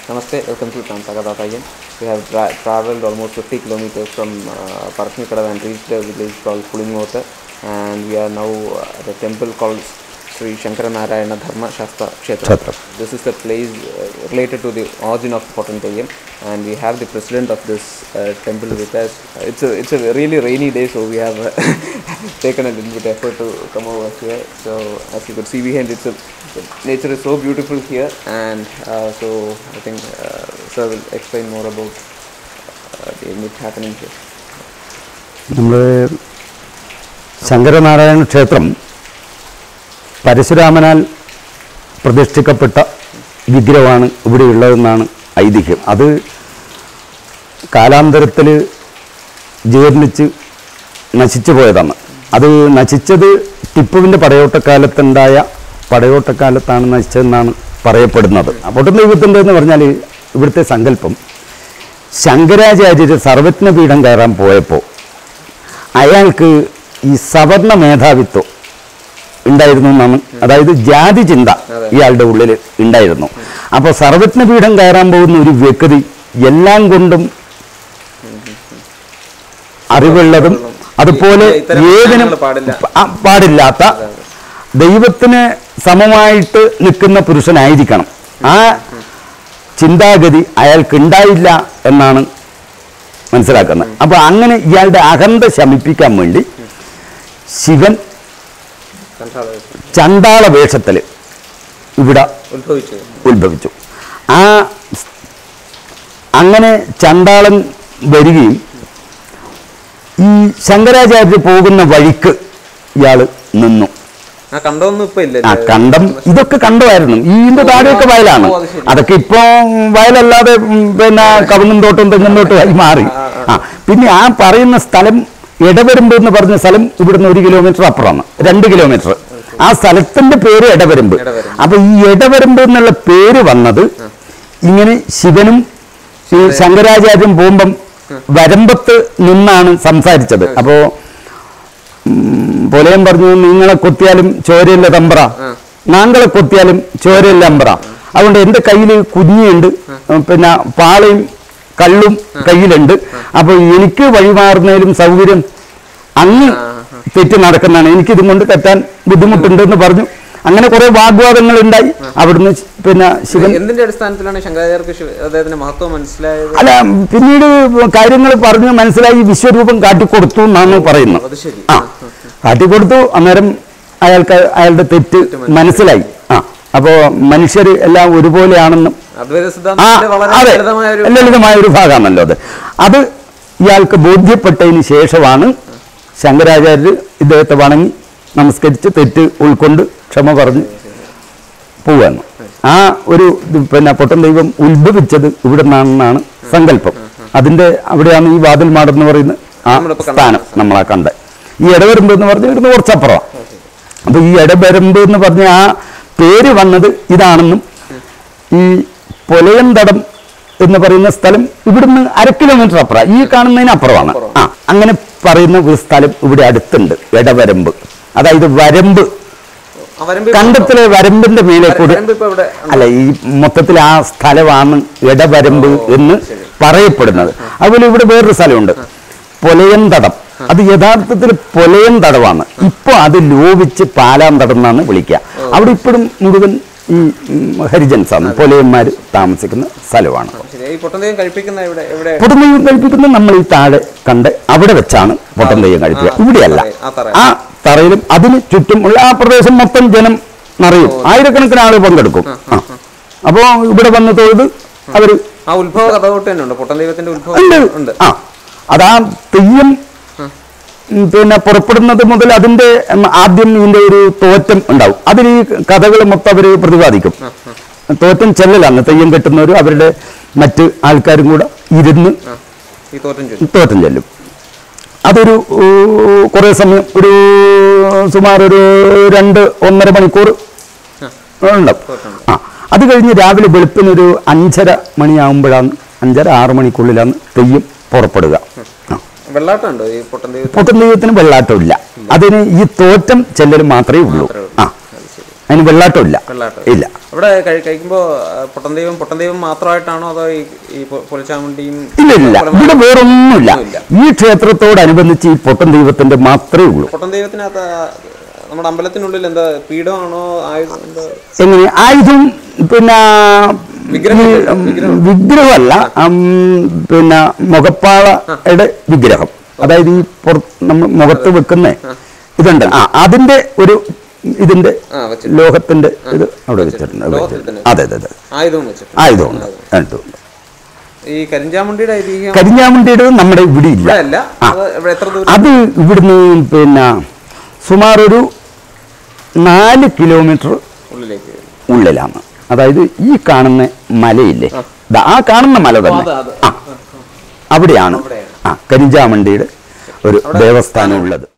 Namaste, welcome to Tansagada again. We have tra- traveled almost 50 kilometers from uh, Paraknikada and reached a village called Pulimota and we are now uh, at a temple called Sri Shankaranarayana Dharma Shastra Kshetra. Kshetra. This is the place uh, related to the origin of Potantayam and we have the president of this uh, temple with us. Uh, It's a, it's a really rainy day so we have uh, taken a little bit effort to come over here. So as you could see behind it's a, the nature is so beautiful here and uh, so I think uh, sir will explain more about uh, the myth happening here. നമ്മൾ ശങ്കരനാരായണ ക്ഷേത്രം പരശുരാമനാൽ പ്രതിഷ്ഠിക്കപ്പെട്ട വിഗ്രഹമാണ് ഇവിടെ ഉള്ളതെന്നാണ് ഐതിഹ്യം അത് കാലാന്തരത്തിൽ ജീർണിച്ച് നശിച്ചു പോയതാണ് അത് നശിച്ചത് ടിപ്പുവിൻ്റെ പടയോട്ടക്കാലത്തുണ്ടായ പടയോട്ടക്കാലത്താണ് നശിച്ചതെന്നാണ് പറയപ്പെടുന്നത് പൊട്ടൻ ദൈവത്തിൻ്റെ എന്ന് പറഞ്ഞാൽ ഇവിടുത്തെ സങ്കല്പം ശങ്കരാചാര്യർ സർവജ്ഞപീഠം കയറാൻ പോയപ്പോൾ അയാൾക്ക് ഈ സവർണ മേധാവിത്വം ഉണ്ടായിരുന്നു എന്നാണ് അതായത് ജാതി ചിന്ത ഇയാളുടെ ഉള്ളിൽ ഉണ്ടായിരുന്നു അപ്പോൾ സർവജ്ഞപീഠം കയറാൻ പോകുന്ന ഒരു വ്യക്തി എല്ലാം കൊണ്ടും അറിവുള്ളതും അതുപോലെ ഇത്തരം ഏതിനും ജ്ഞാനങ്ങൾ പാടില്ല. ആ, പാടില്ലാത്ത ദൈവത്തിന് സമമായിട്ട് നിൽക്കുന്ന പുരുഷനായിരിക്കണം ആ ചിന്താഗതി അയാൾക്ക് ഉണ്ടായില്ല എന്നാണ് മനസ്സിലാക്കുന്നത് അപ്പോൾ അങ്ങനെ ഇയാളുടെ അഹന്ത ശമിപ്പിക്കാൻ വേണ്ടി ശിവൻ കണ്ടാള ചണ്ടാള വേഷത്തിൽ ഇവിടെ ഉത്ഭവിച്ചത് ഉത്ഭവിച്ചു ആ സ്- അങ്ങനെ ചണ്ടാളൻ വരികയും ഈ ശങ്കരാചാര്യർ പോകുന്ന വഴിക്ക് ഇയാൾ നിന്നു ആ കണ്ടൊന്നും ഇപ്പൊ ഇല്ല ആ കണ്ടം ഇതൊക്കെ കണ്ടമായിരുന്നു ഈ ഇതിന്റെ താഴെയൊക്കെ വയലാണ് ഓ, അത് ശരി. അതൊക്കെ ഇപ്പോ വയലല്ലാതെ ഉം, പിന്നെ കവുങ്ങും തോട്ടം തെങ്ങും തോട്ടം ആയി മാറി ആ പിന്നെ ആ പറയുന്ന സ്ഥലം ഇടവരുമ്പ് എന്ന് പറഞ്ഞ സ്ഥലം ഇവിടുന്ന് ഒരു കിലോമീറ്റർ അപ്പുറമാണ് രണ്ട് കിലോമീറ്റർ ആ സ്ഥലത്തിന്റെ പേര് ഇടവരുമ്പ് ഇടവരുമ്പ്. അപ്പൊ ഈ ഇടവരുമ്പ് എന്നുള്ള പേര് വന്നത് ഇങ്ങനെ ശിവനും ഈ ശങ്കരാചാര്യം പോകുമ്പം വരമ്പത്ത് നിന്നാണ് സംസാരിച്ചത് അപ്പോ പോലെയും പറഞ്ഞു നിങ്ങളെ കൊത്തിയാലും ചോരയില്ല തമ്പ്ര നാങ്കളെ കൊത്തിയാലും ചോരയില്ല അമ്പ്ര അതുകൊണ്ട് എൻ്റെ കയ്യിൽ കുഞ്ഞിയുണ്ട് പിന്നെ പാളയും കള്ളും കയ്യിലുണ്ട് അപ്പൊ എനിക്ക് വഴിമാറുന്നതിലും സൗകര്യം അങ്ങ് തെറ്റി നടക്കുന്നതാണ് എനിക്കിതും കൊണ്ട് തെറ്റാൻ ബുദ്ധിമുട്ടുണ്ടെന്ന് പറഞ്ഞു അങ്ങനെ കുറെ വാഗ്വാദങ്ങൾ ഉണ്ടായി അവിടുന്ന് പിന്നെ ശിവൻ എന്തിന്റെ അടിസ്ഥാനത്തിലാണ് ശങ്കരാചാര്യർക്ക് ശിവ- അദ്ദേഹത്തിന്റെ മഹത്വം മനസ്സിലായത് അല്ല പിന്നീട് കാര്യങ്ങൾ പറഞ്ഞ് മനസ്സിലായി വിശ്വരൂപം കാട്ടിക്കൊടുത്തു എന്നാണ് പറയുന്നത് അത് ശരി ആ കാട്ടിക്കൊടുത്തു അന്നേരം അയാൾക്ക് അയാളുടെ തെറ്റ് മനസ്സിലായി ആ അപ്പോ മനുഷ്യർ എല്ലാം ഒരുപോലെയാണെന്നും അദ്വൈത ആ സിദ്ധാന്തത്തിന്റെ വളരെ അതെ ലളിതമായ ഒരു ലളിതമായ ഒരു ഭാഗമാണല്ലോ അത് അത് ഇയാൾക്ക് ബോധ്യപ്പെട്ടതിന് ശേഷമാണ് ശങ്കരാചാര്യർ ഇദ്ദേഹത്തെ വണങ്ങി നമസ്കരിച്ച് തെറ്റ് ഉൾക്കൊണ്ട് ക്ഷമ പറഞ്ഞ് പോവാണ് ആ ഒരു ഇത് പിന്നെ പൊട്ടൻ ദൈവം ഉത്ഭവിച്ചത് ഇവിടെ നിന്നാണെന്നാണ് സങ്കല്പം അതിന്റെ അവിടെയാണ് ഈ വാതിൽ മാടെന്ന് പറയുന്ന ആ നമ്മളിപ്പോ കണ്ട സ്ഥാനം നമ്മളാ കണ്ട ഈ ഇടവരമ്പ് എന്ന് പറഞ്ഞാൽ ഇവിടുന്ന് കുറച്ചപ്പുറമാണ് അപ്പൊ ഈ ഇടവരമ്പ് എന്ന് പറഞ്ഞ ആ പേര് വന്നത് ഇതാണെന്നും ഈ പൊലയന്തടം എന്ന് പറയുന്ന സ്ഥലം ഇവിടുന്ന് അര കിലോമീറ്റർ അപ്പുറം ഈ കാണുന്നതിന് അപ്പുറമാണ് ആ അങ്ങനെ പറയുന്ന ഒരു സ്ഥലം ഇവിടെ അടുത്തുണ്ട് ഇടവരമ്പ് അതായത് വരമ്പ് ആ വരമ്പ് ഇപ്പൊ കണ്ടത്തിലെ വരമ്പിന്റെ മേലെ കൂടി വരമ്പ് ഇപ്പൊ ഇവിടെ ഉണ്ടോ? അല്ല ഈ മൊത്തത്തിൽ ആ സ്ഥലമാണ് ഇടവരമ്പ് എന്ന് പറയപ്പെടുന്നത് അതുപോലെ ഇവിടെ വേറൊരു സ്ഥലമുണ്ട് പൊലയന്തടം അത് യഥാർത്ഥത്തിൽ പൊലയന്തടമാണ് ഇപ്പൊ അത് ലോപിച്ച് പാലാന്തടം എന്നാണ് വിളിക്കുക അവിടെ ഇപ്പോഴും മുഴുവൻ ഈ ഉം, ഹരിജൻസ് ആണ് പൊലയന്മാർ താമസിക്കുന്ന സ്ഥലമാണ് ശരി ഈ പൊട്ടന്തേയം കഴിപ്പിക്കുന്ന ഇവിടെ എവിടെ പൊട്ടൻ തെയ്യം കഴിപ്പിക്കുന്നത് നമ്മൾ ഈ താഴെ കണ്ട് അവിടെ വെച്ചാണ് പൊട്ടൻ തെയ്യം കഴിപ്പിക്കുക ആ, ഇവിടെയല്ല ആ തറ. ആ തറയിലും അതിന് ചുറ്റും ഉള്ള ആ പ്രദേശം മൊത്തം ജനം നിറയും ആയിരക്കണക്കിന് ആളുകൾ പങ്കെടുക്കും ആ അപ്പോ ഇവിടെ വന്ന് തൊഴുത് അവര് ആ ഉത്ഭവ കഥ തൊട്ട് തന്നെ ഉണ്ട് പൊട്ടൻ ദൈവത്തിന്റെ ഉത്ഭവം ഉണ്ട് ഉണ്ട് ആ അതാ തെയ്യം ഉം, പിന്നെ പുറപ്പെടുന്നത് മുതൽ അതിന്റെ ഉം, ആദ്യം ഇതിന്റെ ഒരു തോറ്റം ഉണ്ടാവും അതിൽ ഈ കഥകൾ മൊത്തം അവര് പ്രതിപാദിക്കും തോറ്റം ചെല്ലലാണ് തെയ്യം കെട്ടുന്നവരും അവരുടെ മറ്റ് ആൾക്കാരും കൂടെ ഇരുന്ന് ആ, ഈ തോറ്റം ചൊല്ലി തോറ്റം ചെല്ലും അതൊരു കുറേ സമയം ഒരു സുമാർ ഒരു രണ്ട് ഒന്നര മണിക്കൂർ ഉണ്ടാവും ആ അത് കഴിഞ്ഞ് രാവിലെ വെളുപ്പിനൊരു അഞ്ചര മണിയാകുമ്പോഴാണ് അഞ്ചര ആറ് മണിക്കുള്ളിലാണ് തെയ്യം പുറപ്പെടുക ആ. വെള്ളാട്ടം ഉണ്ടോ ഈ പൊട്ടൻ ദൈവത്തിന് പൊട്ടൻ തെയ്യത്തിന് വെള്ളാട്ടമില്ല അതിന് ഈ തോറ്റം ചെല്ലൽ മാത്രമേ ഉള്ളൂ മാത്രമേ ഉള്ളൂ. ആ അതിന് വെള്ളാട്ടമില്ല വെള്ളാട്ടം ഇല്ല അവിടെ കഴി- കഴിക്കുമ്പോ ആ, പൊട്ടൻ ദൈവം പൊട്ടൻ ദൈവം മാത്രമായിട്ടാണോ അതോ ഈ ഈ പൊ- പൊലിച്ചാമുണ്ടിയും ഇല്ല ഇല്ല ഇവിടെ വേറൊന്നുമില്ല ഈ ക്ഷേത്രത്തോടനുബന്ധിച്ച് ഈ പൊട്ടൻ ദൈവത്തിന്റെ മാത്രമേ ഉള്ളൂ പൊട്ടൻ ദൈവത്തിനകത്ത് ആ, നമ്മുടെ അമ്പലത്തിനുള്ളിൽ എന്താ പീഠമാണോ ആയുധം എന്താ എങ്ങനെ ആയുധം പിന്നെ വിഗ്രഹം ഈ, ഉം, വിഗ്രഹമല്ല ഉം, പിന്നെ മുഖപ്പാളയുടെ വിഗ്രഹം അതായത് ഈ പുറത്ത് നമ്മൾ മുഖത്ത് വെക്കുന്ന ഇതുണ്ട് ആ അതിന്റെ ഒരു ഇതിന്റെ ആ വെച്ച് ലോഹത്തിന്റെ ഇത് അവിടെ വെച്ചിട്ടുണ്ട് ലോഹത്തിൽ തന്നെ അതെ അതെ അതെ ആയുധവും വെച്ചിട്ട് ആയുധമുണ്ട് രണ്ടുമുണ്ട് ഈ കരിഞ്ചാമുണ്ടിയുടെ ഐതിഹ്യം കരിഞ്ഞാമുണ്ടിയുടെ നമ്മുടെ ഇവിടെ ഇല്ല ഇവിടെ അല്ല അത് ഇവിടെ എത്ര ദൂരം അത് ഇവിടുന്ന് പിന്നെ സുമാർ ഒരു നാല് കിലോമീറ്റർ ഉള്ളിലേക്ക് ഉള്ളിലാണ് അതായത് ഈ കാണുന്ന മലയില്ലേ ദാ ആ കാണുന്ന മല തന്നെ അത് അത് ആ അവിടെയാണ് അവിടെയാണ്. ആ കരിഞ്ചാമണ്ടിയുടെ ഒരു ദേവസ്ഥാനം ഉള്ളത്